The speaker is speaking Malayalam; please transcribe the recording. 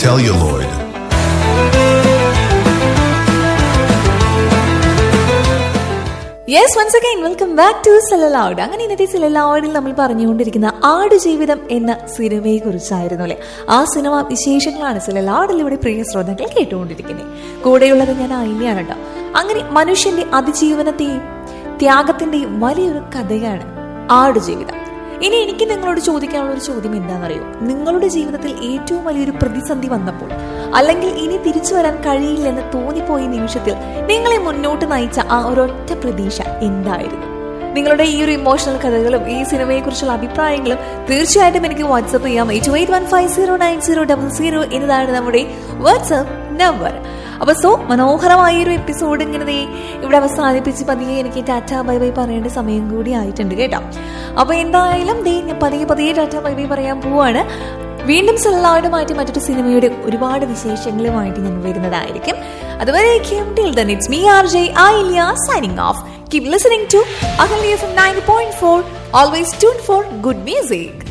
celluloid. Yes once again welcome back to celluloid അങ്ങനെ ഇന്നത്തെ സെലലൗഡിൽ നമ്മൾ പറഞ്ഞുകൊണ്ടിരിക്കുന്ന ആടുജീവിതം എന്ന സിനിമയെ കുറിച്ചായിരുന്നു അല്ലെ ആ സിനിമ വിശേഷങ്ങളാണ് സെലലൗഡിലൂടെ പ്രിയ ശ്രോതാക്കൾ കേട്ടുകൊണ്ടിരിക്കുന്നത് കൂടെയുള്ളത് ഞാൻ അയിനെയാണ് കേട്ടോ അങ്ങനെ മനുഷ്യന്റെ അതിജീവനത്തെയും ത്യാഗത്തിന്റെയും വലിയൊരു കഥയാണ് ആടുജീവിതം ഇനി എനിക്ക് നിങ്ങളോട് ചോദിക്കാനുള്ള ഒരു ചോദ്യം എന്താണെന്നറിയോ നിങ്ങളുടെ ജീവിതത്തിൽ ഏറ്റവും വലിയൊരു പ്രതിസന്ധി വന്നപ്പോൾ അല്ലെങ്കിൽ ഇനി തിരിച്ചു വരാൻ കഴിയില്ലെന്ന് തോന്നിപ്പോയ നിമിഷത്തിൽ നിങ്ങളെ മുന്നോട്ട് നയിച്ച ആ ഒരൊറ്റ പ്രതീക്ഷ എന്തായിരുന്നു നിങ്ങളുടെ ഈ ഒരു ഇമോഷണൽ കഥകളും ഈ സിനിമയെ കുറിച്ചുള്ള അഭിപ്രായങ്ങളും തീർച്ചയായിട്ടും എനിക്ക് വാട്സപ്പ് ചെയ്യാം eight eight one five zero nine zero double zero എന്നതാണ് നമ്മുടെ വാട്സപ്പ് നമ്പർ അപ്പൊ സോ മനോഹരമായ ഒരു എപ്പിസോഡ് ഇങ്ങനെ ദേ ഇവിടെ അവസാനിപ്പിച്ച് പതിയെ എനിക്ക് ടാറ്റ ബൈ ബൈ പറയേണ്ട സമയം കൂടി ആയിട്ടുണ്ട് കേട്ടോ അപ്പൊ എന്തായാലും ദേ ഞാൻ പതിയെ പതിയെ ടാറ്റ ബൈ ബൈ പറയാൻ പോവാണ് വീണ്ടും സെല്ലാവുമായിട്ട് മറ്റൊരു സിനിമയുടെ ഒരുപാട് വിശേഷങ്ങളുമായിട്ട് ഞാൻ വരുന്നതായിരിക്കും അതുവരേക്കും till then it's me R J ഐ ഇലിയ signing off keep listening to Ahalya F 90.4 always tune for good music